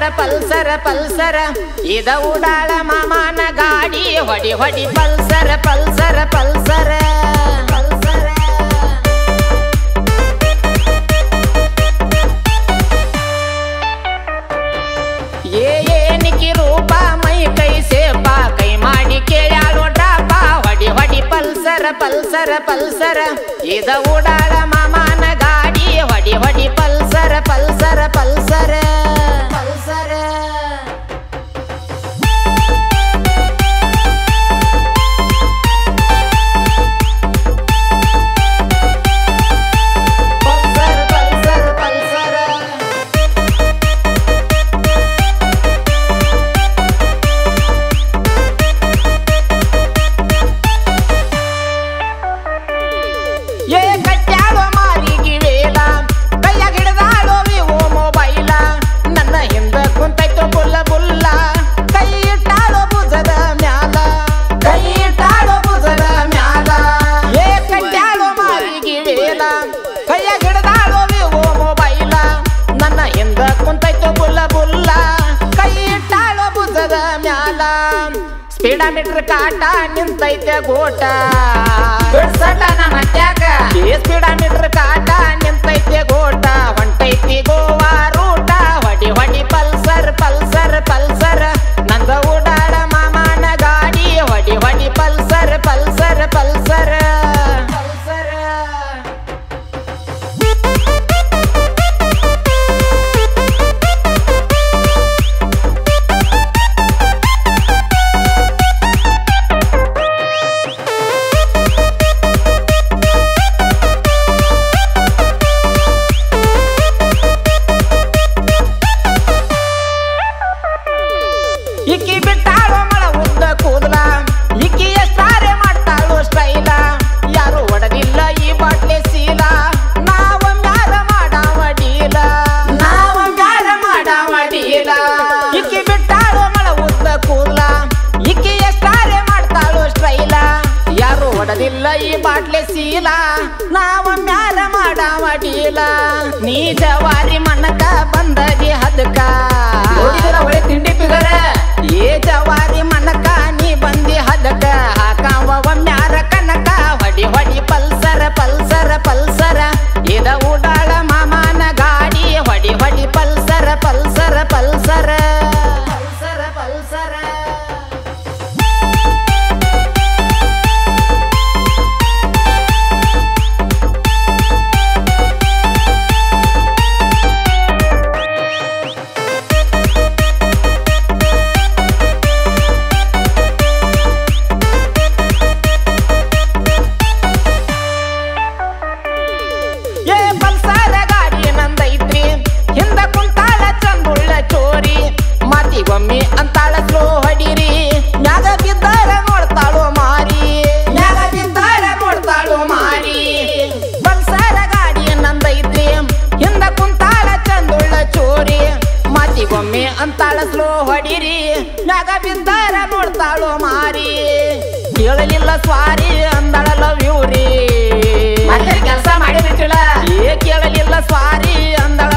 ಪಲ್ಸರ ಪಲ್ಸರ ಇದ ಉಡಾಳ ಮಾಮನ ಗಾಡಿ ಹೊಡಿ ಹೊಡಿ ಪಲ್ಸರ ಪಲ್ಸರ ಪಲ್ಸರ ಪಲ್ಸರ ಏ ಏನಿಕಿ ರೂಪ ಮೈ ಕೈ ಸೇಪ ಕೈ ಮಾಡಿ ಕೇಳ್ಯಾಳೋ ಡ್ರಾಪ ಹೊಡಿ ಹೊಡಿ ಪಲ್ಸರ ಪಲ್ಸರ ಪಲ್ಸರ ಇದ ಉಡಾಳ ಮಾಮನ ಗಾಡಿ ಹೊಡಿ ಹೊಡಿ ಪಲ್ಸರ ಪಲ್ಸರ ಪಲ್ಸರ ಪಲ್ಸರ ಪಲ್ಸರ ಪಲ್ಸರ ಪಲ್ಸರ ಏ ಕಟ್ಟ್ಯಾಳೋ ಮಾರಿಗೆ ವೇಲ ಕೈಯಾಗ ಹಿಡ್ದಾಳೋ ವಿವೋ ಮೊಬೈಲ ನನ್ನ ಹಿಂದ ಕುಂತೈತೋ ಬುಲ್ಲ ಬುಲ್ಲ ಕೈ ಇಟ್ಟಾಳೋ ಭುಜದ ಮ್ಯಾಲ ಕೈ ಇಟ್ಟಾಳೋ ಭುಜದ ಮ್ಯಾಲ ಏ ಕಟ್ಟ್ಯಾಳೋ ಮಾರಿಗೆ ವೇಲ ಕೈಯಾಗ ಹಿಡ್ದಾಳೋ ವಿವೋ ಮೊಬೈಲ ನನ್ನ ಹಿಂದ ಕುಂತೈತೋ ಬುಲ್ಲ ಬುಲ್ಲ ಕೈ ಇಟ್ಟಾಳೋ ಭುಜದ ಮ್ಯಾಲ ಸ್ಪೀಡ ಮೀಟರ್ ಕಾಟ ನಿಂತೈತೆ ಗೋಟ ಬಿಡ್ಸಟ ನನ್ನ ಅಟ್ಯಾಕ ಏ ಸ್ಪೀಡ ಮೀಟರ್ ಕಾಟ ನಿಂತೈತೆ ಗೋಟ ಹೊಂಟೈತಿ ಗೋವಾ ರೂಟ ಹೊಡಿ ಹೊಡಿ ಪಲ್ಸರ್ ಪಲ್ಸರ್ ಪಲ್ಸರ್ ನಂದ ಓಡಾಡ ಮಾಮನ ಗಾಡಿ ಹೊಡಿ ಹೊಡಿ ಪಲ್ಸರ್ ಪಲ್ಸರ್ ಪಲ್ಸರ್ ಪಲ್ಸರ್ ಇಕ್ಕಿ ಬಿಟ್ಟಾಳೋ ಮಳ ಉದ್ದ ಕೂದಲ ಇಕ್ಕಿ ಎಷ್ಟಾರೆ ಮಾಡ್ತಾಳೋ ಸ್ಟೈಲ ಯಾರು ಒಡದಿಲ್ಲ ಈ ಬಾಟ್ಲೆ ಸೀಲ ನಾವ ಮ್ಯಾರ ಮಾಡಾವ ಡೀಲ ನಾವ ಮ್ಯಾರ ಮಾಡಾವ ಡೀಲ ಇಕ್ಕಿ ಬಿಟ್ಟಾಳೋ ಮಳ ಉದ್ದ ಕೂದಲ ಇಕ್ಕಿ ಎಷ್ಟಾರೆ ಮಾಡ್ತಾಳೋ ಸ್ಟೈಲ ಯಾರು ಒಡದಿಲ್ಲ ಈ ಬಾಟ್ಲೆ ಸೀಲ ನಾವ ಮ್ಯಾರ ಮಾಡಾವ ಡೀಲ ನೀ ಜವಾರಿ ಮಣ್ಣಕ ಬಂದದಿ ಹದಕ ನೋಡಿದ್ರ ಒಳ್ಳೆ ತಿಂಡಿ ಪಿಗರ ಏ ಜವಾರಿ ಮನಕ ನೀ ಬಂದಿ ಹದಕ ಹಾಕಾವ ಒಮ್ಮ್ಯಾರ ಕನಕ ಹೊಡಿ ಹೊಡಿ ಪಲ್ಸರ ಪಲ್ಸರ ಪಲ್ಸರ ಇದ ಉಡಾಳ ಮಾಮನ ಗಾಡಿ ಹೊಡಿ ಹೊಡಿ ಪಲ್ಸರ ಪಲ್ಸರ ಪಲ್ಸರ ಪಲ್ಸರ ಪಲ್ಸರ ಏ ಪಲ್ಸರ ಗಾಡಿ ನಂದೈತ್ರಿ ಹಿಂದ ಕುಂತಾಳ ಚಂದುಳ್ಳ ಚೋರಿ ಮಾತಿಗೊಮ್ಮೆ ಅಂತಾಳ ಸ್ಲೋ ಹೊಡಿರಿ ಮ್ಯಾಗ ಬಿದ್ದಾರ ನೋಡ್ತಾಳೋ ಮಾರಿ ಮ್ಯಾಗ ಬಿದ್ದಾರ ನೋಡ್ತಾಳೋ ಮಾರಿ ಪಲ್ಸರ ಗಾಡಿ ನಂದೈತ್ರಿ ಹಿಂದ ಕುಂತಾಳ ಚಂದುಳ್ಳ ಚೋರಿ ಮಾತಿಗೊಮ್ಮೆ ಅಂತಾಳ ಸ್ಲೋ ಹೊಡಿರಿ ಮ್ಯಾಗ ಬಿದ್ದಾರ ನೋಡ್ತಾಳೋ ಮಾರಿ ಕೇಳಲಿಲ್ಲ ಸ್ವಾರಿ ಅಂದಳ ಲವ್ ಯು ರೀ ಮತ್ತೆ ಕೆಲಸ ಮಾಡಿ ಬಿಟ್ಟಿಲ್ಲ ಏ ಕೇಳಲಿಲ್ಲ ಸ್ವಾರಿ ಅಂದಳ